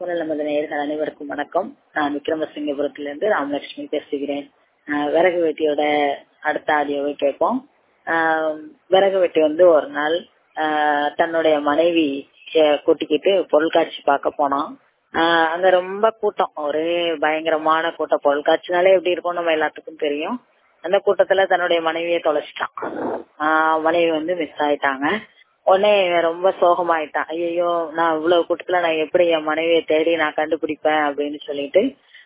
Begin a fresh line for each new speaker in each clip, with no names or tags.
குரல் நமது நேயர்கள் அனைவருக்கும் வணக்கம் நான் விக்ரமசிங்கபுரத்திலிருந்து ராமலட்சுமி பேசுகிறேன் ஆஹ் விறகு வெட்டியோட அடுத்த ஆடியோவை கேட்போம் ஆஹ் விறகு வெட்டி வந்து ஒரு நாள் ஆஹ் தன்னுடைய மனைவி அஹ் கூட்டிக்கிட்டு பொருட்காட்சி பார்க்க போனான் ஆஹ் அங்க ரொம்ப கூட்டம் ஒரே பயங்கரமான கூட்டம் பொருட்காட்சினாலே எப்படி இருக்கும் நம்ம எல்லாத்துக்கும் தெரியும் அந்த கூட்டத்துல தன்னுடைய மனைவியை தொலைச்சிட்டான் ஆஹ் மனைவி வந்து மிஸ் ஆயிட்டாங்க உடனே இவன் ரொம்ப சோகமாயிட்டான் ஐயோ நான் இவ்வளவு கூட்டத்துல நான் எப்படி என் மனைவியை தேடி நான் கண்டுபிடிப்பேன் அப்படின்னு சொல்லிட்டு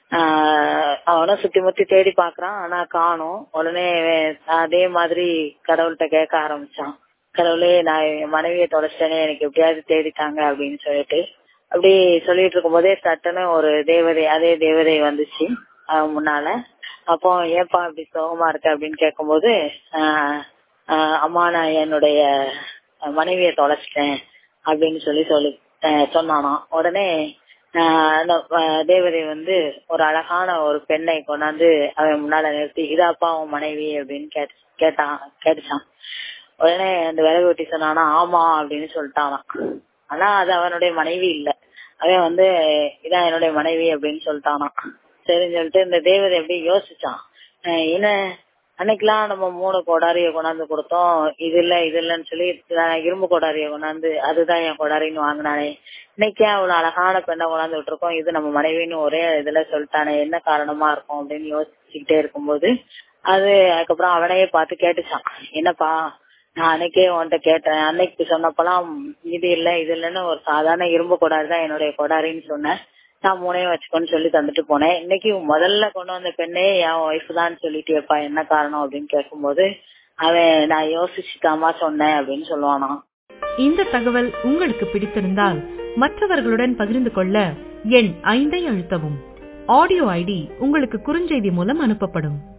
ஆஹ் அவனும் சுத்தி முத்தி தேடி பாக்குறான் ஆனா காணும் உடனே இவன் அதே மாதிரி கடவுள்கிட்ட கேட்க ஆரம்பிச்சான் கடவுளே நான் என் மனைவியை தொலைச்சிட்டேனே எனக்கு எப்படியாவது தேடித்தாங்க அப்படின்னு சொல்லிட்டு அப்படி சொல்லிட்டு இருக்கும் போதே சட்டுன்னு ஒரு தேவதை அதே தேவதை வந்துச்சு அவன் முன்னால அப்போ ஏன்பா இப்படி சோகமா இருக்கு அப்படின்னு கேட்கும்போது ஆஹ் ஆஹ் அம்மா நான் என்னுடைய மனைவியை தொலைச்சிட்டேன் அப்படின்னு சொல்லி சொல்லி ஆஹ் சொன்னானாம் உடனே ஆஹ் அந்த ஆஹ் தேவதை வந்து ஒரு அழகான ஒரு பெண்ணை கொண்டாந்து அவன் முன்னால நிறுத்தி இதாப்பா அவன் மனைவி அப்படின்னு கேட் கேட்டான் கேட்டுச்சான் உடனே அந்த விறகு வெட்டி சொன்னானா ஆமா அப்படின்னு சொல்லிட்டானாம் ஆனா அது அவனுடைய மனைவி இல்ல அவன் வந்து இதான் என்னுடைய மனைவி அப்படின்னு சொல்லிட்டானாம் சரின்னு சொல்லிட்டு இந்த தேவதை எப்படி யோசிச்சான் ஆஹ் என்ன அன்னைக்கெல்லாம் நம்ம மூணு கொடாரிய கொண்டாந்து கொடுத்தோம் இது இல்ல இது இல்லன்னு சொல்லி நான் இரும்பு கொடாரிய கொண்டாந்து அதுதான் என் கொடாரின்னு வாங்கினானே இன்னைக்கே அவ்வளவு அழகான பெண்ணை கொண்டாந்து விட்டுருக்கோம் இது நம்ம மனைவின்னு ஒரே இதுல சொல்லிட்டானே என்ன காரணமா இருக்கும் அப்படின்னு யோசிச்சுக்கிட்டே இருக்கும்போது அது அதுக்கப்புறம் அவனையே பார்த்து கேட்டுச்சான் என்னப்பா நான் அன்னைக்கே உன்கிட்ட கேட்டேன் அன்னைக்கு சொன்னப்பெல்லாம் இது இல்ல இது இல்லைன்னு ஒரு சாதாரண இரும்பு கொடாரி தான் என்னுடைய கொடாரின்னு சொன்னேன் நான் மூணையும் வச்சுக்கோன்னு சொல்லி தந்துட்டு போனேன் இன்னைக்கு முதல்ல கொண்டு வந்த பெண்ணே என் ஒய்ஃப் தான் சொல்லிட்டியப்பா என்ன காரணம் அப்படின்னு கேட்கும்போது அவன் நான் யோசிச்சுதாமா சொன்னேன் அப்படின்னு சொல்லுவானா
இந்த தகவல் உங்களுக்கு பிடித்திருந்தால் மற்றவர்களுடன் பகிர்ந்து கொள்ள எண் ஐந்தை அழுத்தவும் ஆடியோ ஐடி உங்களுக்கு குறுஞ்செய்தி மூலம் அனுப்பப்படும்